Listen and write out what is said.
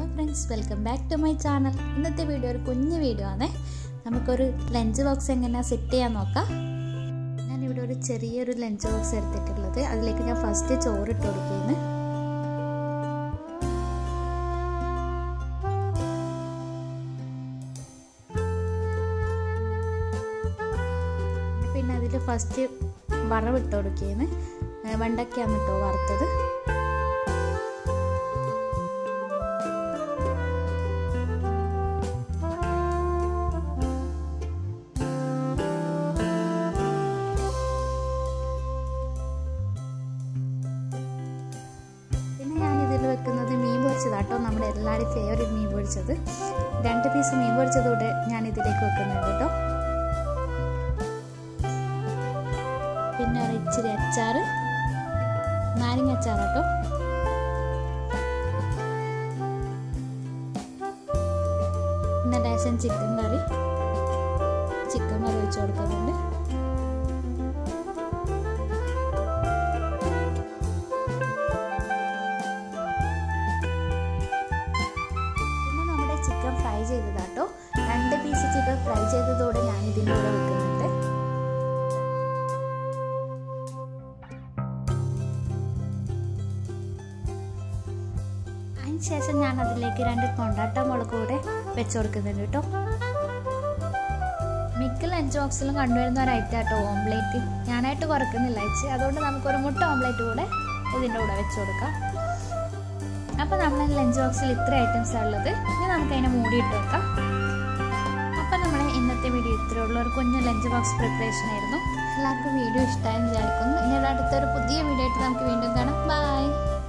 friends welcome back to my channel ഇന്നത്തെ video ഒരു കുഞ്ഞു വീഡിയോ ആണ് നമുക്കൊരു ലഞ്ച് ബോക്സ് എങ്ങനെയാണ് സെറ്റ് ചെയ്യാൻ നോക്കാം ഞാനിവിടെ ഒരു ചെറിയൊരു ലഞ്ച് ബോക്സ് എടുത്തിട്ടുള്ളത് അതിലേക്ക് ഞാൻ ഫസ്റ്റ് ചോറ് ഇട്ട് കൊടുക്കുകയാണ് പിന്നെ അതിൽ ഫസ്റ്റ് വറവിട്ട് കൊടുക്കുകയാണ് വെണ്ടയ്ക്കാണ് കേട്ടോ വറുത്തത് പിന്നെ ഞാൻ ഇതിൽ വെക്കുന്നത് മീൻ പൊരിച്ചതാട്ടോ നമ്മുടെ എല്ലാവരും ഫേവറേറ്റ് മീൻ പൊരിച്ചത് രണ്ട് പീസ് മീൻ പൊരിച്ചതൂടെ ഞാൻ ഇതിലേക്ക് വെക്കുന്നുണ്ട് കേട്ടോ പിന്നെ ഒരു ഇച്ചിരി അച്ചാറ് നാരങ്ങ അച്ചാർ കേട്ടോ പിന്നെ ലേശം ചിക്കൻ കറി ചിക്കൻ കറി വെച്ച് കൊടുക്കുന്നുണ്ട് പിന്നെ നമ്മുടെ ചിക്കൻ ഫ്രൈ ചെയ്തതാട്ടോ രണ്ട് പീസ് ചിക്കൻ ഫ്രൈ ചെയ്തതോടെ ഞാൻ ഇതിൻ്റെ കൂടെ വെക്കുന്നുണ്ട് അതിന് ശേഷം ഞാൻ അതിലേക്ക് രണ്ട് കൊണ്ടാട്ട മുളക് കൂടെ വെച്ച് കൊടുക്കുന്നുണ്ട് കേട്ടോ മിക്ക ലഞ്ച് ബോക്സിലും കണ്ടുവരുന്ന ഒരു ഐറ്റം കേട്ടോ ഓംലേറ്റ് ഞാനായിട്ട് കുറക്കുന്നില്ല അയച്ച് അതുകൊണ്ട് നമുക്കൊരു മുട്ട ഓംലേറ്റ് കൂടെ ഇതിൻ്റെ കൂടെ വെച്ച് കൊടുക്കാം അപ്പോൾ നമ്മൾ ലഞ്ച് ബോക്സിൽ ഇത്ര ഐറ്റംസ് ഉള്ളത് ഇനി നമുക്ക് അതിനെ മൂടിയിട്ട് വെക്കാം അപ്പോൾ നമ്മുടെ ഇന്നത്തെ വീഡിയോ ഇത്രയേ ഉള്ളൂ ഒരു കുഞ്ഞു ലഞ്ച് ബോക്സ് പ്രിപ്പറേഷൻ ആയിരുന്നു എല്ലാവർക്കും വീഡിയോ ഇഷ്ടമായി വിചാരിക്കുന്നു ഇനി അടുത്തൊരു പുതിയ വീഡിയോ ആയിട്ട് നമുക്ക് വീണ്ടും കാണാം ബൈ